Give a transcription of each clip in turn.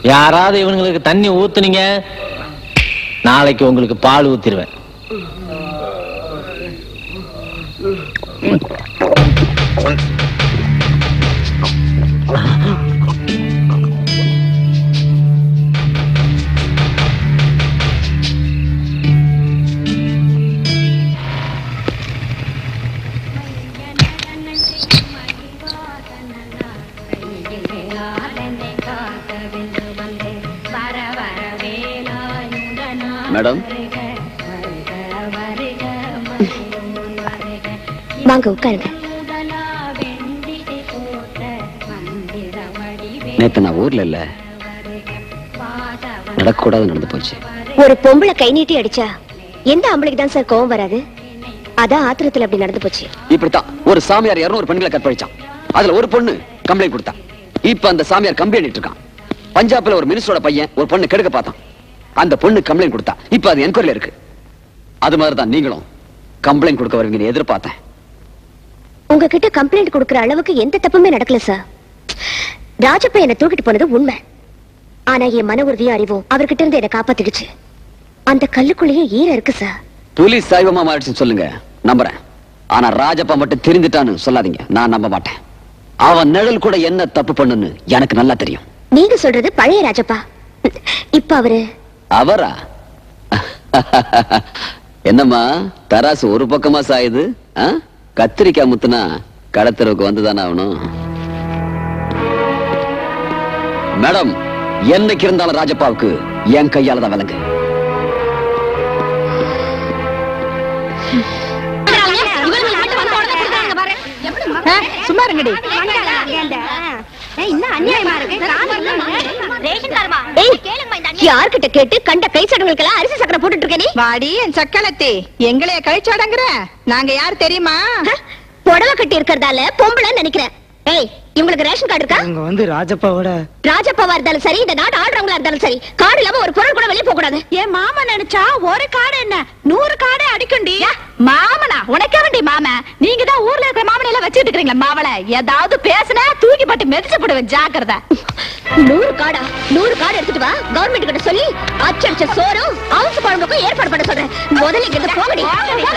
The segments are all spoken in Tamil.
யாராவது இவனுங்களுக்கு தண்ணி ஊத்துனீங்க நாளைக்கு உங்களுக்கு பால் ஊத்திடுவேன் மேடம் வாங்க உட்காருங்க நேத்து நான் ஊர்ல இல்ல நடக்கக்கூடாது நடந்து போச்சு ஒரு பொம்பளை கை நீட்டி அடிச்சா எந்த ஆம்பளைக்கு தான் சார் கோவம் வராது அதான் ஆத்திரத்துல அப்படி நடந்து போச்சு இப்படித்தான் ஒரு சாமியார் இருநூறு பெண்களை கற்பழிச்சான் அதுல ஒரு பொண்ணு கம்ப்ளைண்ட் கொடுத்தா இப்ப அந்த சாமியார் கம்பி எண்ணிட்டு இருக்கான் பஞ்சாப்ல ஒரு மினிஸ்டரோட பையன் ஒரு பொண்ணு கெடுக்க பார்த்தான் அந்த பொண்ணு கம்ப்ளைண்ட் கொடுத்தா இப்ப அது என்கொயரில இருக்கு அது மாதிரி தான் நீங்களும் கம்ப்ளைண்ட் கொடுக்க வருவீங்கன்னு எதிர்பார்த்தேன் உங்ககிட்ட கம்ப்ளைண்ட் கொடுக்கற அளவுக்கு எந்த தப்புமே நடக்கல சார் ராஜப்பா என்ன தூக்கிட்டு போனது உண்மை ஆனா என் மன உறுதியும் அறிவும் அவர்கிட்ட இருந்து என்ன காப்பாத்திடுச்சு அந்த கல்லுக்குள்ளேயே ஈரம் இருக்கு சார் போலீஸ் சாய்வமா மாறிடுச்சுன்னு சொல்லுங்க நம்புறேன் ஆனா ராஜப்பா மட்டும் தெரிஞ்சுட்டான்னு சொல்லாதீங்க நான் நம்ப மாட்டேன் அவன் நிழல் கூட என்ன தப்பு பண்ணுன்னு எனக்கு நல்லா தெரியும் நீங்க சொல்றது பழைய ராஜப்பா இப்ப அவரு அவரா என்னம்மா தராசு ஒரு பக்கமா சாயுது ஆ? கத்திரிக்காய் முத்துனா கடத்தரவுக்கு வந்துதானே ஆகணும் மேடம் என்னைக்கு இருந்தாலும் ராஜப்பாவுக்கு என் கையால தான் விலங்கு சும்மா இருங்கடி யார்கிட்ட கேட்டு கண்ட கை சடங்குகளுக்கெல்லாம் அரிசி சக்கரை போட்டுட்டு இருக்க நீ வாடி என் சக்களத்தி எங்களைய கழிச்சாடங்குற நாங்க யார் தெரியுமா புடவை கட்டி இருக்கிறதால பொம்பளை நினைக்கிறேன் ஏய் இவங்களுக்கு ரேஷன் கார்டு இருக்கா இவங்க வந்து ராஜப்பாவோட ராஜப்பாவா இருந்தாலும் சரி இந்த நாட்டு ஆடுறவங்களா இருந்தாலும் சரி கார்டு இல்லாம ஒரு பொருள் கூட வெளியே போக கூடாது என் மாமா நினைச்சா ஒரு காடு என்ன நூறு காடு அடிக்குண்டி மாமனா உனக்கே வேண்டி மாம நீங்க தான் ஊர்ல இருக்கிற மாமனை எல்லாம் வச்சுட்டு இருக்கீங்களா மாவள ஏதாவது பேசுனா தூக்கி போட்டு மிதிச்சு போடுவேன் ஜாக்கிரதை நூறு காடா நூறு கார்டு எடுத்துட்டு வா கவர்மெண்ட் கிட்ட சொல்லி அச்சடிச்ச சோறும் அவுசு குழம்புக்கும் ஏற்பாடு பண்ண சொல்றேன் முதல்ல இங்க இருந்து போகடி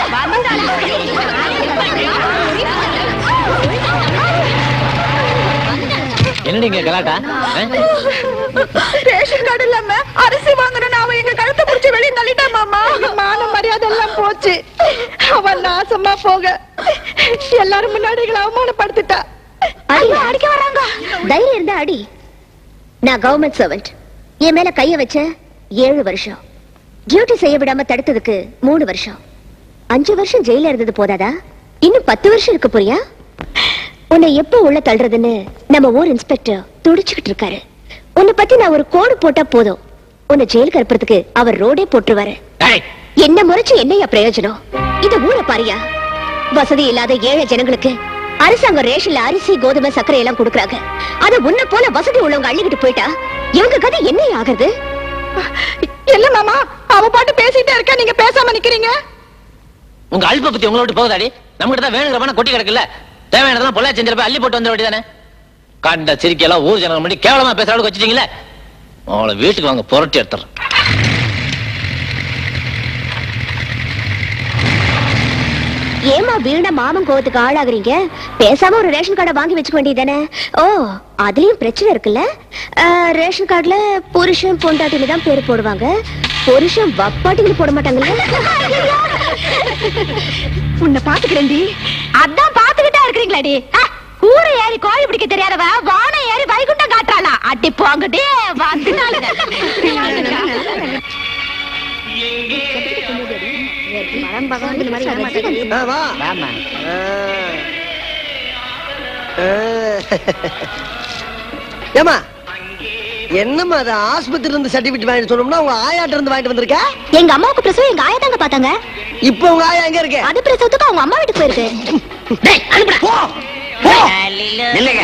என்னடி இங்க கலாட்டா ஆ? ரேஷன் கார்டு இல்லாம அரிசி வாங்கணும்னு அவன் எங்க கழுத்தை புடிச்சு வெளியே தள்ளிட்டான் மாமா மான மரியாதை எல்லாம் போச்சு அவன் நாசமா போக எல்லாரும் முன்னாடி எங்களை அவமானப்படுத்திட்டா ஐயோ, அடிக்க வராங்க தைரியம் இருந்தா அடி நான் கவர்மெண்ட் சர்வெண்ட் என் மேல கைய வச்ச ஏழு வருஷம் டியூட்டி செய்ய விடாம தடுத்ததுக்கு மூணு வருஷம் அஞ்சு வருஷம் ஜெயில இருந்தது போதாதா இன்னும் பத்து வருஷம் இருக்க போறியா உன்னை எப்ப உள்ள தள்ளுறதுன்னு நம்ம ஊர் இன்ஸ்பெக்டர் துடிச்சுக்கிட்டு இருக்காரு உன்னை பத்தி நான் ஒரு கோடு போட்டா போதும் உன்னை ஜெயிலுக்கு அனுப்புறதுக்கு அவர் ரோடே போட்டுருவாரு ஏய், என்ன முறைச்சு என்னையா பிரயோஜனம் இந்த ஊரை பாரியா வசதி இல்லாத ஏழை ஜனங்களுக்கு அரசாங்கம் ரேஷன்ல அரிசி கோதுமை சர்க்கரை எல்லாம் கொடுக்கறாங்க அத உன்ன போல வசதி உள்ளவங்க அள்ளிக்கிட்டு போயிட்டா இவங்க கதை என்ன ஆகுறது இல்ல மாமா அவ பாட்டு பேசிட்டே இருக்கா நீங்க பேசாம நிக்கிறீங்க உங்க அல்ப பத்தி உங்களை விட்டு போகுதாடி நம்ம தான் வேணுங்கிற பணம் கொட்டி கிடக்குல்ல தேவையானதெல்லாம் பொள்ளா செஞ்சிருப்ப அள்ளி போட்டு வந்துட வேண்டியதானே கண்ட சிரிக்கையெல்லாம் ஊர் ஜனங்க முன்னாடி கேவலமா பேசுற அளவுக்கு வச்சுட்டீங்களே அவளை வீட்டுக்கு வாங்க புரட்டி எடுத்துறேன் ஏமா வீண மாமன் கோவத்துக்கு ஆளாகுறீங்க பேசாம ஒரு ரேஷன் கார்டை வாங்கி வச்சுக்க வேண்டியதானே ஓ அதுலயும் பிரச்சனை இருக்குல்ல அஹ், ரேஷன் கார்டுல புருஷன் பொண்டாட்டின்னு தான் பேர் போடுவாங்க புருஷன் வப்பாட்டின்னு போட மாட்டாங்கல்ல உன்னை பாத்துக்கிறேன்டி அதான் பாத்துக்கிட்டா இருக்கிறீங்களாடி கூரை ஏறி கோழி பிடிக்க தெரியாதவ வானம் ஏறி வைகுண்டம் காட்டுறாளா அடி போங்கடி வந்து ஆ, வா ஆ. ஆ. ஏம்மா என்னம்மா அது ஆஸ்பத்திரில இருந்து சர்டிபிகேட் வாங்கிட்டு சொன்னோம்னா உங்க ஆயாட்ட இருந்து வாங்கிட்டு வந்திருக்க எங்க அம்மாவுக்கு பிரசவம் எங்க ஆயா தாங்க பாத்தாங்க இப்போ உங்க ஆயா எங்க இருக்கு அது பிரசவத்துக்கு அவங்க அம்மா வீட்டுக்கு போயிருக்கு டேய், அனுப்புடா. போ போ நில்லுங்க.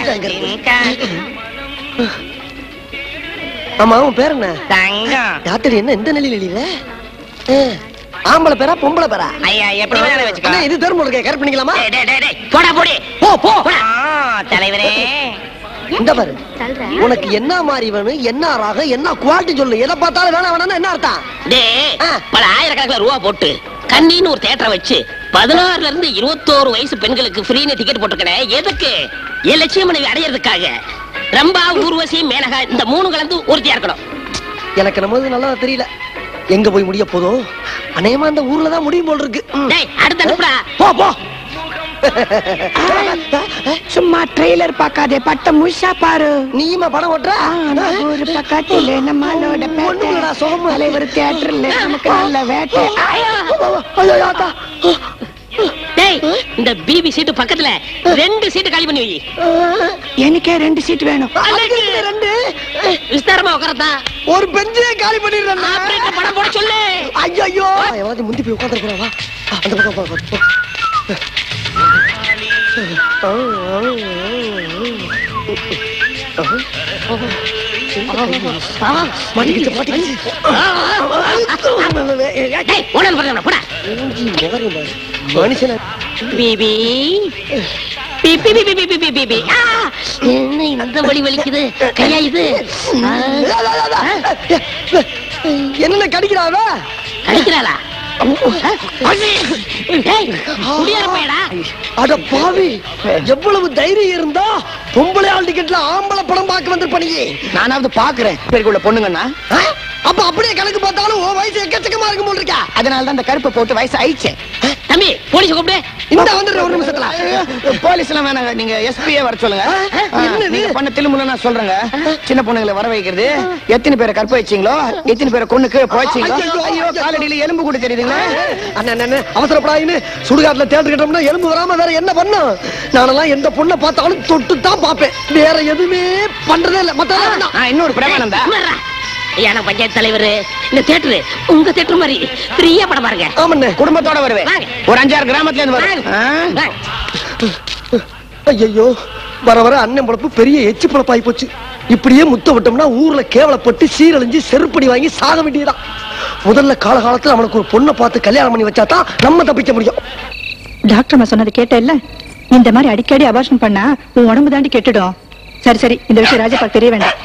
ஆமா உன் பேர் என்ன தங்கம் டாக்டர் என்ன இந்த நிலையில இல்ல ஆம்பளை பேரா பொம்பளை பேரா ஐயா எப்படி வேணாலும் வச்சுக்கோ அண்ணா, இது தெரியும் இருக்கே கரெக்ட் பண்ணிக்கலாமா டேய், டேய், டேய், டேய். போடா போடி போ போ போடா. ஆ, தலைவரே இந்த பாரு உனக்கு என்ன மாதிரி வேணும் என்ன ராகம் என்ன குவாலிட்டி சொல்லு எதை பார்த்தாலும் வேணாம் வேணாம்னா என்ன அர்த்தம் டேய், ஆ. பல ஆயிரக்கணக்கில் ரூபா போட்டு கண்ணின்னு ஒரு தேட்டரை வச்சு பதினாறுல இருந்து இருபத்தோரு வயசு பெண்களுக்கு ஃப்ரீன்னு டிக்கெட் போட்டுருக்கேன் எதுக்கு என் லட்சிய மனைவி அடையறதுக்காக ரம்பா ஊர்வசி மேனகா இந்த மூணு கலந்து ஒருத்தியா இருக்கணும் எனக்கு நம்ம இது நல்லா தெரியல எங்க போய் முடிய போதும் அநேகமா அந்த ஊர்ல தான் முடியும் போல் இருக்கு ம். டேய் அடுத்த அனுப்புடா போ போ சும்மா ட்ரெய்லர் பார்க்காதே பட்ட முழுசா பாரு நீயுமா படம் ஓட்டுற ஆ, நம்ம ஊரு பக்கத்துல நம்மளோட ஒண்ணுமில்லடா, சுகமா. தலைவர் தியேட்டர்ல நமக்கு நல்ல வேட்டை ஐயோ, ஆத்தா. டேய் இந்த பிபி சீட்டு பக்கத்துல ரெண்டு சீட்டு காலி பண்ணி வை எனக்கே ரெண்டு சீட் வேணும் அதுக்கு இதுக்கு ரெண்டு விஸ்தாரமா உட்காரத்தா ஒரு பெஞ்சே காலி பண்ணிடுறேன் ஆபரேட்டர் படம் போட சொல்லு ஐயோ எவனாவது முந்தி போய் உட்கார்ந்து போறா அந்த பக்கம் போ, போ, போ. மாட்டிக்கிச்சு, மாட்டிக்கிச்சு. டேய் ஓனல் பண்ண போடா முகரம் பாரு. மனுஷனை பிபி பிபி பிபி பிபி பிபி பிபி ஆ என்ன இந்த வலி வலிக்குது கையா இது ஆ, என்னென்ன கடிக்கிறாவ அடிக்கிறாளா டேய் குடியார பையடா அட பாவி எவ்வளவு தைரியம் இருந்தா பொம்பளை ஆள் டிக்கெட்ல ஆம்பளை படம் பார்க்க வந்திருப்ப நீ நானாவது பாக்குறேன் பேருக்குள்ள பொண்ணுங்கன்னா ஆ? அப்ப அப்படியே கணக்கு பார்த்தாலும் உன் வயசு எக்கச்சக்கமா இருக்கும் போல் இருக்கா அதனால தான் இந்த கருப்பை போட்டு வயசு ஆயிடுச்சு தம்பி போலீஸ் கூப்பிடு இந்த வந்துடுற ஒரு நிமிஷத்துல போலீஸ் எல்லாம் வேணாங்க நீங்க எஸ்பியே வர சொல்லுங்க ஆ, என்னது? நீங்க பண்ண தில்லுமுள்ள நான் சொல்றேங்க சின்ன பொண்ணுங்களை வர வைக்கிறது எத்தனை பேரை கற்ப வச்சீங்களோ எத்தனை பேரை கொண்டு கீழே போச்சீங்களோ ஐயோ, ஐயோ காலடியில எலும்பு கூட தெரியுதுங்களா அண்ணா அண்ணா, அண்ணா, அவசரப்படாதுன்னு சுடுகாட்டுல தேட்டர் கிட்டோம்னா எலும்பு வராம வேற என்ன பண்ணும் நானெல்லாம் எந்த பொண்ணை பார்த்தாலும் தொட்டு தான் பார்ப்பேன் வேற எதுவுமே பண்றதே இல்ல மத்த வேண்டாம் ஆ, இன்னொரு பிரமானந்தா உணர்றா. ஐயா பஞ்சாயத்து தலைவர் இந்த தேட்டரு உங்க தேட்டர் மாதிரி ஃப்ரீயா படம் பாருங்க ஆமண்ணே குடும்பத்தோட வருவேன் வாங்க. ஒரு அஞ்சாறு கிராமத்துல இருந்து வரும் வாங்க. ஆ? வாங்க. ஐயோ வர வர அண்ணன் பொழப்பு பெரிய எச்சு பொழப்பாகி போச்சு இப்படியே முத்த விட்டோம்னா ஊர்ல கேவலப்பட்டு சீரழிஞ்சு செருப்படி வாங்கி சாக வேண்டியதுதான் முதல்ல காலகாலத்துல அவனுக்கு ஒரு பொண்ணை பார்த்து கல்யாணம் பண்ணி வச்சா தான் நம்ம தப்பிக்க முடியும் டாக்டர் அம்மா சொன்னது கேட்ட இல்ல இந்த மாதிரி அடிக்கடி அபார்ஷன் பண்ணா உன் உடம்பு தாண்டி கெட்டுடும் சரி சரி இந்த விஷயம் ராஜப்பா தெரிய வேண்டாம்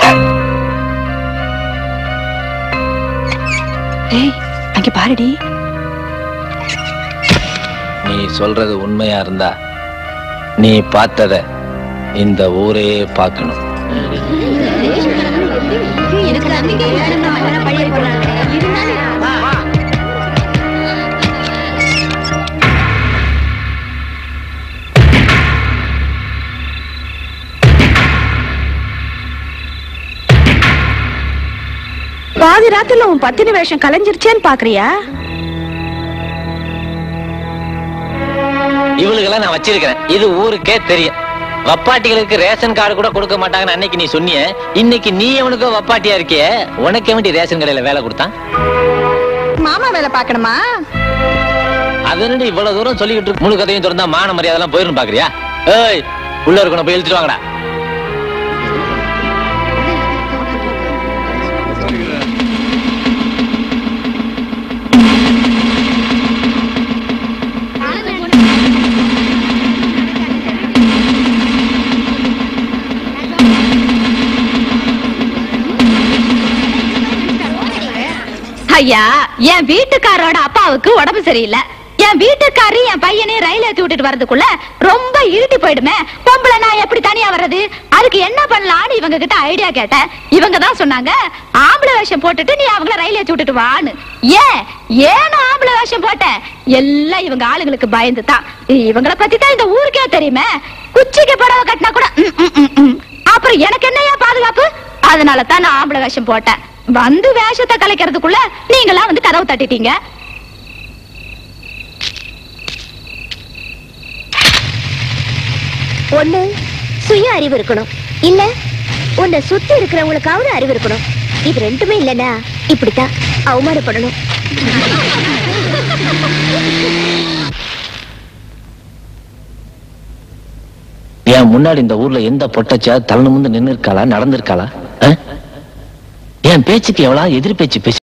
ஏய் அங்க பாருடி நீ சொல்றது உண்மையா இருந்தா நீ பார்த்தத இந்த ஊரே பார்க்கணும் பாதி ராத்திரில உன் பத்தினி வேஷம் கலைஞ்சிருச்சேன்னு பாக்குறியா இவளுக்கெல்லாம் நான் வச்சிருக்கிறேன் இது ஊருக்கே தெரியும் வப்பாட்டிகளுக்கு ரேஷன் கார்டு கூட கொடுக்க மாட்டாங்கன்னு அன்னைக்கு நீ சொன்னிய இன்னைக்கு நீ அவனுக்கோ வப்பாட்டியா இருக்கிய உனக்கு வேண்டி ரேஷன் கடையில வேலை கொடுத்தான் மாமா வேலை பாக்கணுமா அதனடி இவ்வளவு தூரம் சொல்லிக்கிட்டு இருக்கு. முழு கதையும் திறந்தா மான மரியாதை எல்லாம் போயிரும் பாக்குறியா ஏய் உள்ள இருக்கணும் போய் இழுத்துட்டு வாங்கடா ஐயா என் வீட்டுக்காரோட அப்பாவுக்கு உடம்பு சரியில்லை என் வீட்டுக்காரி என் பையனை ரயில் ஏத்தி விட்டுட்டு வரதுக்குள்ள ரொம்ப இருட்டி போயிடுமே பொம்பளை நான் எப்படி தனியா வர்றது அதுக்கு என்ன பண்ணலாம்னு இவங்க கிட்ட ஐடியா கேட்டேன் இவங்க தான் சொன்னாங்க ஆம்பளை வேஷம் போட்டுட்டு நீ அவங்கள ரயில் ஏத்தி விட்டுட்டு வான்னு ஏன் ஏன் ஆம்பளை வேஷம் போட்டேன் எல்லாம் இவங்க ஆளுங்களுக்கு பயந்து தான் இவங்கள பத்தி தான் இந்த ஊருக்கே தெரியுமே குச்சிக்கு புடவை கட்டினா கூட ம், ம், ம், ம். அப்புறம் எனக்கு என்னையா பாதுகாப்பு அதனால தான் நான் ஆம்பளை வேஷம் போட்டேன் வந்து வேஷத்தை கலைக்கிறதுக்குள்ள நீங்களாம் வந்து கதவு தட்டிட்டீங்க ஒண்ணு சுய அறிவு இருக்கணும் இல்ல உன்னை சுத்தி இருக்கிறவங்களுக்காவது அறிவு இருக்கணும் இது ரெண்டுமே இல்லனா இப்படித்தான் அவமானப்படணும் என் முன்னாடி இந்த ஊர்ல எந்த பொட்டச்சா தலை நிமிர்ந்து நின்னு இருக்காளா நடந்திருக்காளா ஆ? என் பேச்சுக்கு எவ்வளவு எதிர் பேச்சு பேசி